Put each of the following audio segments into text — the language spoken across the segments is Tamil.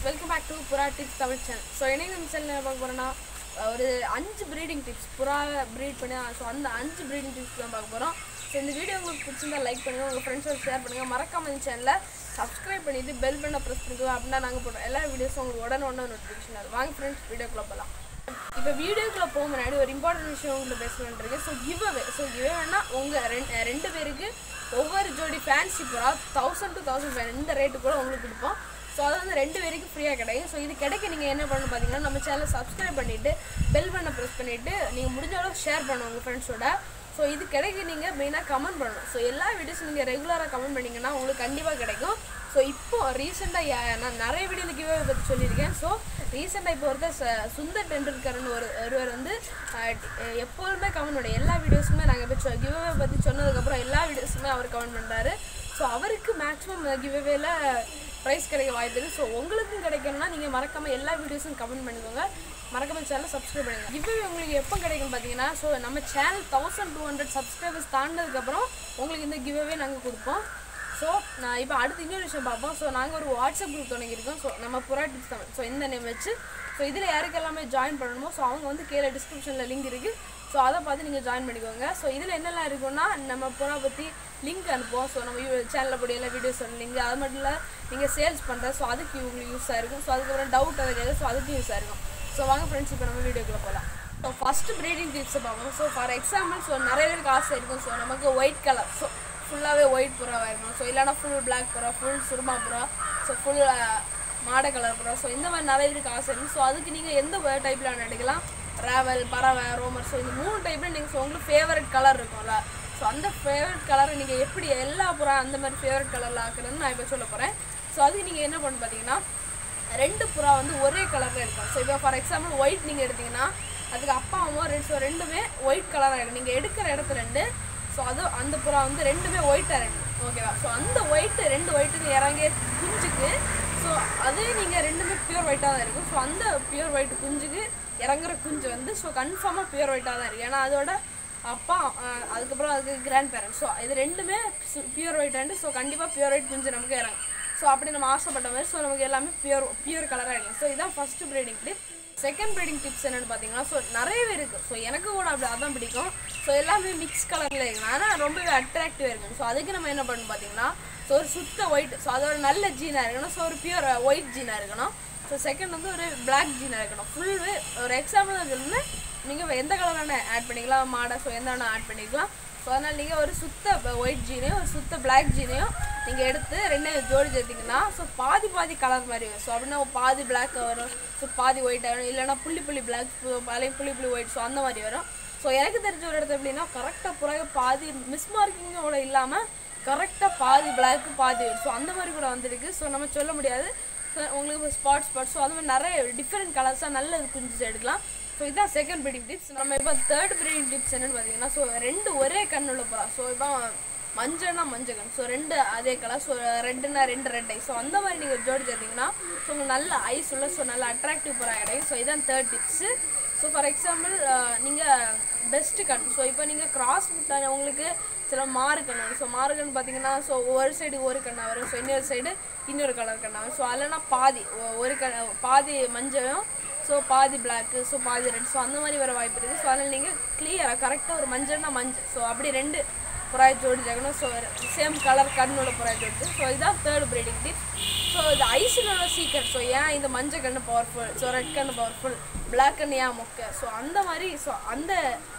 வெல்கம் பேக் டு புறா டிப்ஸ் தமிழ் சேனல் ஸோ என்ன நம்ம சேனல் பார்க்க போகிறோன்னா ஒரு அஞ்சு ப்ரீடிங் டிப்ஸ் புறா ப்ரீட் பண்ணி ஸோ அந்த அஞ்சு ப்ரீடிங் டிப்ஸ் தான் பார்க்க போகிறோம் ஸோ இந்த வீடியோ உங்களுக்கு பிடிச்சிருந்தா லைக் பண்ணுங்கள் உங்கள் ஃப்ரெண்ட்ஸோட ஷேர் பண்ணுங்கள் மறக்காம இந்த சேனலை சப்ஸ்கிரைப் பண்ணிவிட்டு பெல் பண்ண ப்ரெஸ் பண்ணிக்கோ அப்படின்னா நாங்கள் போடுறோம் எல்லா வீடியோஸும் உங்களுக்கு உடனே உடனே நோட்டிஃபிகேஷன் வரும் வாங்க ஃப்ரெண்ட்ஸ் வீடியோக்குள்ளே போகலாம் இப்போ வீடியோக்குள்ளே போக முன்னாடி ஒரு இம்பார்ட்டன்ட் விஷயம் உங்களுக்கு பேசணுன்னு இருக்கு ஸோ கிவ்அவே ஸோ கிவ்அவேனா உங்கள் ரெண்டு ரெண்டு பேருக்கு ஒவ்வொரு ஜோடி ஃபேன்சி புறா தௌசண்ட் டு தௌசண்ட் ஃபைவ் இந்த ரேட்டு கூட உங்களுக்கு கொடுப்போம் ஸோ அது வந்து ரெண்டு பேருக்கு ஃப்ரீயாக கிடைக்கும் ஸோ இது கிடைக்க நீங்கள் என்ன பண்ணணும் பார்த்தீங்கன்னா நம்ம சேனலை சப்ஸ்கிரைப் பண்ணிவிட்டு பெல் பண்ண ப்ரெஸ் பண்ணிவிட்டு நீங்கள் முடிஞ்ச அளவு ஷேர் பண்ணணும் உங்கள் ஃப்ரெண்ட்ஸோட ஸோ இது கிடைக்க நீங்கள் மெயினாக கமெண்ட் பண்ணணும் ஸோ எல்லா வீடியோஸும் நீங்கள் ரெகுலராக கமெண்ட் பண்ணிங்கன்னா உங்களுக்கு கண்டிப்பாக கிடைக்கும் ஸோ இப்போ ரீசெண்டாக நான் நிறைய வீடியோ இந்த கிவ்அவே பற்றி சொல்லியிருக்கேன் ஸோ ரீசெண்டாக இப்போ ஒருத்தர் ச- சுந்தர் டெண்டுல்கர்னு ஒரு ஒருவர் வந்து அஹ், டி- எப்போதுமே கமெண்ட் பண்ணி எல்லா வீடியோஸுமே நாங்கள் இப்போ கிவ்அவே பற்றி சொன்னதுக்கப்புறம் எல்லா வீடியோஸுமே அவர் கமெண்ட் பண்ணுறாரு ஸோ அவருக்கு மேக்ஸிமம் கிவ்அவேல ப்ரைஸ் கிடைக்க வாய்ப்பு இருக்குது ஸோ உங்களுக்கும் கிடைக்கணும்னா நீங்கள் மறக்காமல் எல்லா வீடியோஸும் கமெண்ட் பண்ணிக்கோங்க மறக்காம சேனலை சப்ஸ்கிரைப் பண்ணுங்க கிவ்அவே உங்களுக்கு எப்போ கிடைக்கும் பார்த்தீங்கன்னா ஸோ நம்ம channel thousand two hundred subscribers தாண்டினதுக்கப்புறம் உங்களுக்கு இந்த கிவ்அவே நாங்கள் கொடுப்போம் ஸோ நான் இப்போ அடுத்து இன்னொரு விஷயம் பார்ப்போம் ஸோ நாங்கள் ஒரு வாட்ஸ்அப் குரூப் தொடங்கியிருக்கோம் ஸோ நம்ம புறா டிப்ஸ் தமிழ் ஸோ இந்த நேம் வச்சு ஸோ இதில் யாருக்கு எல்லாமே ஜாயின் பண்ணணுமோ ஸோ அவங்க வந்து கீழே டிஸ்கிரிப்ஷனில் லிங்க் இருக்குது ஸோ அதை பார்த்து நீங்கள் ஜாயின் பண்ணிக்கோங்க ஸோ இதில் என்னெல்லாம் இருக்குன்னா நம்ம புறா பற்றி லிங்க் அனுப்புவோம் ஸோ நம்ம சேனலில் போய் எல்லாம் வீடியோஸ் லிங்க் அது மட்டும் இல்லை நீங்கள் சேல்ஸ் பண்ணுற ஸோ அதுக்கு உங்களுக்கு யூஸாக இருக்கும் ஸோ அதுக்கப்புறம் டவுட் அதை கேட்க ஸோ அதுக்கு யூஸாக இருக்கும் ஸோ வாங்க ஃப்ரெண்ட்ஸ் இப்போ நம்ம வீடியோக்குள்ளே போகலாம் ஸோ ஃபஸ்ட்டு ப்ரீடிங் டிப்ஸை பார்ப்போம் ஸோ ஃபார் எக்ஸாம்பிள் ஸோ நிறைய பேருக்கு ஆசை இருக்கும் ஸோ நமக்கு ஒயிட் கலர் ஸோ ஃபுல்லாகவே ஒயிட் புறாவாக இருக்கணும் ஸோ இல்லைனா ஃபுல் பிளாக் புறா ஃபுல் சுருமா புறா ஸோ ஃபுல் மாடை கலர் புறா ஸோ இந்த மாதிரி நிறைய பேருக்கு ஆசை இருக்கும் ஸோ அதுக்கு நீங்கள் எந்த டைப்பில் எடுக்கலாம் ராவல் பறவை ரோமர் ஸோ இந்த மூணு டைப்பில் நீங்கள் ஸோ உங்களுக்கு ஃபேவரட் கலர் இருக்கும்ல ஸோ அந்த ஃபேவரட் கலரை நீங்கள் எப்படி எல்லா புறா அந்த மாதிரி ஃபேவரட் கலரில் ஆக்குறதுன்னு நான் இப்போ சொல்ல போகிறேன் ஸோ அதுக்கு நீங்கள் என்ன பண்ணு பார்த்தீங்கன்னா ரெண்டு புறா வந்து ஒரே கலரில் இருக்கும் ஸோ இப்போ ஃபார் எக்ஸாம்பிள் ஒயிட் நீங்கள் எடுத்தீங்கன்னா அதுக்கு அப்பா அம்மா ரெண்டு ஸோ ரெண்டுமே ஒயிட் கலராக இருக்கும் நீங்கள் எடுக்கிற இடத்துல ரெண்டு ஸோ அது அந்த புறா வந்து ரெண்டுமே ஒயிட்டாக இருக்கும் ஓகேவா ஸோ அந்த ஒயிட்டு ரெண்டு ஒயிட்டுக்கு இறங்கிய குஞ்சுக்கு ஸோ அதே நீங்கள் ரெண்டுமே பியூர் ஒயிட்டாக தான் இருக்கும் ஸோ அந்த பியூர் ஒயிட் குஞ்சுக்கு இறங்குற குஞ்சு வந்து ஸோ கன்ஃபார்மாக பியூர் ஒயிட்டாக தான் இருக்கும் ஏன்னா அதோட அப்பா அஹ், அதுக்கப்புறம் அதுக்கு கிராண்ட் பேரண்ட்ஸ் ஸோ இது ரெண்டுமே பியூர் ஒயிட் அண்டு ஸோ கண்டிப்பாக பியூர் ஒயிட் குஞ்சு நமக்கு இறங்கும் ஸோ அப்படி நம்ம ஆசைப்பட்ட மாதிரி ஸோ நமக்கு எல்லாமே பியூர் பியூர் கலராக இருக்கும் ஸோ இதான் first breeding tip second breeding tips என்னென்னு பார்த்தீங்கன்னா ஸோ நிறையவே இருக்குது ஸோ எனக்கு கூட அப்படி அதான் பிடிக்கும் ஸோ எல்லாமே மிக்ஸ் கலரில் இருக்கும் ஆனால் ரொம்பவே அட்ராக்டிவாக இருக்கும் ஸோ அதுக்கு நம்ம என்ன பண்ணணும் பார்த்தீங்கன்னா ஸோ ஒரு சுத்த ஒயிட் ஸோ அதோட நல்ல ஜீனாக இருக்கணும் ஸோ ஒரு பியூர் ஒயிட் ஜீனாக இருக்கணும் ஸோ செகண்ட் வந்து ஒரு Black ஜீனாக இருக்கணும் ஃபுல்வே ஒரு எக்ஸாம்பிள் சொல்லணும்னா நீங்கள் எந்த கலர் வேணால் ஆட் பண்ணிக்கலாம் மாடை ஸோ எந்த வேணால் ஆட் பண்ணிக்கலாம் ஸோ அதனால் நீங்கள் ஒரு சுத்த ஒயிட் ஜீனையும் ஒரு சுத்த Black ஜீனையும் நீங்கள் எடுத்து ரெண்டையும் ஜோடி சேர்த்திங்கன்னா ஸோ பாதி பாதி கலர் மாதிரி வரும் ஸோ அப்படின்னா பாதி Black வரும் ஸோ பாதி ஒயிட் வரும் இல்லைன்னா புள்ளி புள்ளி Black பழைய புள்ளி புள்ளி ஒயிட் ஸோ அந்த மாதிரி வரும் ஸோ எனக்கு தெரிஞ்ச ஒரு இடத்துல எப்படின்னா கரெக்டாக பிறகு பாதி மிஸ் மார்க்கிங்கோட இல்லாமல் கரெக்டாக பாதி Black பாதி ஒயிட் ஸோ அந்த மாதிரி கூட வந்திருக்கு ஸோ நம்ம சொல்ல முடியாது So, உங்களுக்கு ஸ்பாட் ஸ்பாட் ஸோ அது மாதிரி நிறைய டிஃப்ரெண்ட் கலர்ஸாக நல்ல குஞ்சு எடுக்கலாம் ஸோ இதான் செகண்ட் ப்ரீடிங் டிப்ஸ் நம்ம இப்போ தேர்ட் ப்ரீடிங் டிப்ஸ் என்னன்னு பார்த்தீங்கன்னா ஸோ ரெண்டு ஒரே கண்ணுள்ள புறா ஸோ இப்போ மஞ்சள்னா மஞ்சள் கண் ஸோ ரெண்டு அதே கலர் ஸோ ரெண்டுனா ரெண்டு ரெட் ஐ ஸோ அந்த மாதிரி நீங்கள் ஜோடி சேர்த்தீங்கன்னா ஸோ உங்களுக்கு நல்ல ஐஸ் உள்ள ஸோ நல்ல அட்ராக்டிவ் புறா கிடைக்கும் ஸோ இதான் third tips so for example நீங்கள் பெஸ்ட்டு கண் ஸோ இப்போ நீங்கள் கிராஸ் விட்டாங்க உங்களுக்கு சில மாறு கண் வரும் ஸோ மாறு கண் பார்த்தீங்கன்னா ஸோ ஒரு சைடு ஒரு கண்ணாக வரும் ஸோ இன்னொரு சைடு இன்னொரு கலர் கண்ணாக வரும் ஸோ அதுலனா பாதி ஒ- ஒரு கண் பாதி மஞ்சளும் ஸோ பாதி பிளாக்கு ஸோ பாதி ரெட் ஸோ அந்த மாதிரி வர வாய்ப்பு இருக்குது ஸோ அதில் நீங்கள் கிளியராக கரெக்டாக ஒரு மஞ்சள்னா மஞ்சள் ஸோ அப்படி ரெண்டு புறாய் ஜோடி ஜெகணும் ஸோ சேம் கலர் கண்ணோட புறாய் ஜோடி ஸோ இதுதான் தேர்ட் ப்ரீடிங் டிப் ஸோ இது ஐஸினோட சீக்ரெட் ஸோ ஏன் இந்த மஞ்சள் கண்ணு பவர்ஃபுல் ஸோ ரெட் கண்ணு பவர்ஃபுல் பிளாக் கண்ணு ஏன் மொக்க ஸோ அந்த மாதிரி ஸோ அந்த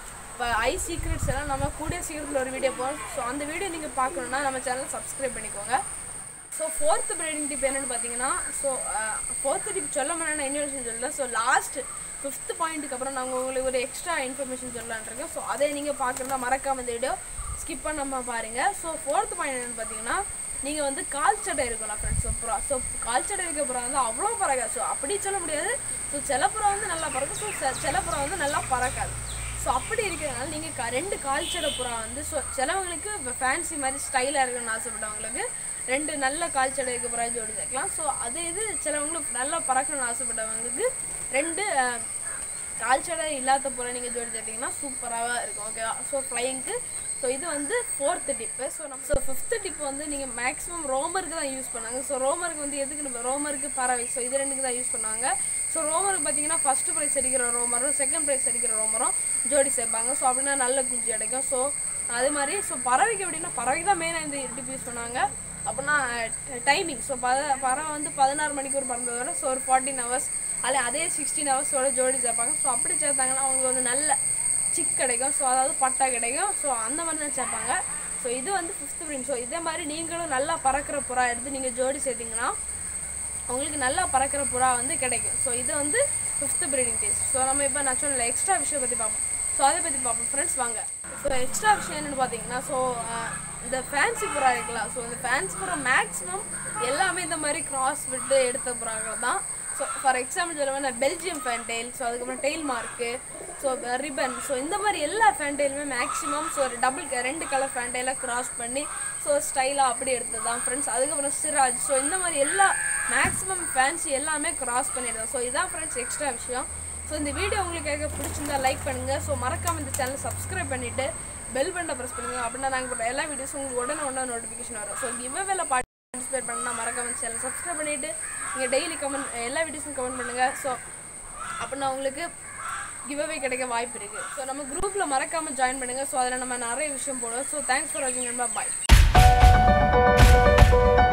ஐ சீக்ரெட்ஸ் எல்லாம் நம்ம கூடிய சீக்கிரத்தில் ஒரு வீடியோ போகிறோம் ஸோ அந்த வீடியோ நீங்கள் பார்க்கணுன்னா நம்ம சேனலை சப்ஸ்கிரைப் பண்ணிக்கோங்க ஸோ ஃபோர்த் ப்ரீடிங் டிப் என்னென்னு பார்த்தீங்கன்னா ஸோ ஃபோர்த்து டிப் சொல்ல முடியாது நான் இன்னொரு விஷயம் சொல்லல ஸோ லாஸ்ட் ஃபிஃப்த் பாயிண்ட்டுக்கு அப்புறம் நாங்கள் உங்களுக்கு ஒரு எக்ஸ்ட்ரா இன்ஃபர்மேஷன் சொல்லலான்னு இருக்கோம் ஸோ அதை நீங்கள் பார்க்குறதா மறக்காம இந்த வீடியோ ஸ்கிப் பண்ணாம பாருங்கள் ஸோ ஃபோர்த் பாயிண்ட் என்னென்னு பார்த்தீங்கன்னா நீங்கள் வந்து கால் சட்டை இருக்கலாம் ஃப்ரெண்ட்ஸ் ஸோ புறா ஸோ கால் சட்டை இருக்க புறா வந்து அவ்வளோ பறக்காது ஸோ அப்படி சொல்ல முடியாது ஸோ சில புறா வந்து நல்லா பறக்கும் ஸோ சில புறா வந்து நல்லா பறக்காது ஸோ அப்படி இருக்கிறதுனால நீங்கள் க ரெண்டு கால் சடை புறா வந்து ஸோ சிலவங்களுக்கு இப்போ ஃபேன்சி மாதிரி ஸ்டைலாக இருக்கணும்னு ஆசைப்பட்டவங்களுக்கு ரெண்டு நல்ல கால் சடை இருக்க புறா ஜோடி சேர்க்கலாம் ஸோ அதே இது சிலவங்களுக்கு நல்லா பறக்கணும்னு ஆசைப்பட்டவங்களுக்கு ரெண்டு கால் சடை இல்லாத புறா நீங்கள் ஜோடி சேர்த்தீங்கன்னா சூப்பராக இருக்கும் ஓகேவா ஸோ ஃப்ளைங்க்கு ஸோ இது வந்து ஃபோர்த்து டிப்பு ஸோ நம்ம ஸோ ஃபிஃப்த்து டிப் வந்து நீங்கள் மேக்ஸிமம் ரோமருக்கு தான் யூஸ் பண்ணாங்க ஸோ ரோமருக்கு வந்து எதுக்கு நம்ம ரோமருக்கு பறவை ஸோ இது ரெண்டுக்கு தான் யூஸ் பண்ணாங்க ஸோ ரோமருக்கு பார்த்தீங்கன்னா ஃபஸ்ட்டு ப்ரைஸ் அடிக்கிற ரோமரும் செகண்ட் ப்ரைஸ் அடிக்கிற ரோமரும் ஜோடி சேர்ப்பாங்க ஸோ அப்படின்னா நல்ல குஞ்சு கிடைக்கும் ஸோ அதே மாதிரி ஸோ பறவைக்கு எப்படின்னா பறவைக்கு தான் மெயினாக இந்த டிப் யூஸ் பண்ணாங்க அப்படின்னா டைமிங் ஸோ பத பறவை வந்து பதினாறு மணிக்கு ஒரு பறந்ததோட ஸோ ஒரு ஃபார்ட்டின் ஹவர்ஸ் அதில் அதே சிக்ஸ்டீன் ஹவர்ஸோட ஜோடி சேர்ப்பாங்க ஸோ அப்படி சேர்த்தாங்கன்னா அவங்களுக்கு வந்து நல்ல சிக் கிடைக்கும் ஸோ அதாவது பட்டா கிடைக்கும் ஸோ அந்த மாதிரி தான் சேர்ப்பாங்க ஸோ இது வந்து ஃபிஃப்த் ப்ரீட் ஸோ இதே மாதிரி நீங்களும் நல்லா பறக்கிற புறா எடுத்து நீங்கள் ஜோடி சேர்த்திங்கன்னா உங்களுக்கு நல்லா பறக்கிற புறா வந்து கிடைக்கும் ஸோ இது வந்து ஃபிஃப்த் ப்ரீடிங் டேஸ்ட் ஸோ நம்ம இப்போ நான் சொன்ன எக்ஸ்ட்ரா விஷயம் பற்றி பார்ப்போம் ஸோ அதை பற்றி பார்ப்போம் ஃப்ரெண்ட்ஸ் வாங்க ஸோ எக்ஸ்ட்ரா விஷயம் என்னென்னு பார்த்தீங்கன்னா ஸோ இந்த ஃபேன்சி புறா இருக்கலாம் ஸோ இந்த ஃபேன்சி புறா மேக்ஸிமம் எல்லாமே இந்த மாதிரி கிராஸ் விட்டு எடுத்த புறாக்கள் தான் ஸோ ஃபார் எக்ஸாம்பிள் சொல்லுவேன் பெல்ஜியம் ஃபேன்டெயில் ஸோ அதுக்கப்புறம் tail mark so ribbon so இந்த மாதிரி எல்லா ஃபேன்டெயிலுமே மேக்ஸிமம் ஸோ ஒரு டபுள் ரெண்டு கலர் ஃபேன்டெயிலாக கிராஸ் பண்ணி ஸோ ஸ்டைலாக அப்படி எடுத்தது தான் ஃப்ரெண்ட்ஸ் அதுக்கப்புறம் சிராஜ் ஸோ இந்த மாதிரி எல்லா மேக்ஸிமம் ஃபேன்சி எல்லாமே கிராஸ் பண்ணிடுறோம் ஸோ இதான் ஃப்ரெண்ட்ஸ் எக்ஸ்ட்ரா விஷயம் ஸோ இந்த வீடியோ உங்களுக்கு கேட்க பிடிச்சிருந்தா லைக் பண்ணுங்கள் ஸோ மறக்காமல் இந்த சேனலை சப்ஸ்கிரைப் பண்ணிவிட்டு பெல் பட்டனை ப்ரெஸ் பண்ணுங்கள் அப்படின்னா நாங்கள் போட்ட எல்லா வீடியோஸும் உங்களுக்கு உடனே உடனே நோட்டிஃபிகேஷன் வரும் ஸோ கிவ்வேல பார்ட்டிசிபேட் பண்ணால் மறக்காம சேனல் சப்ஸ்கிரைப் பண்ணிவிட்டு நீங்கள் டெய்லி கமெண்ட் எல்லா வீடியோஸும் கமெண்ட் பண்ணுங்கள் ஸோ அப்படின்னா உங்களுக்கு கிவ்அவே கிடைக்க வாய்ப்பு இருக்குது ஸோ நம்ம குரூப்பில் மறக்காமல் ஜாயின் பண்ணுங்கள் ஸோ அதில் நம்ம நிறைய விஷயம் போடுவோம் ஸோ தேங்க்ஸ் ஃபார் வாட்சிங் நண்பா பாய்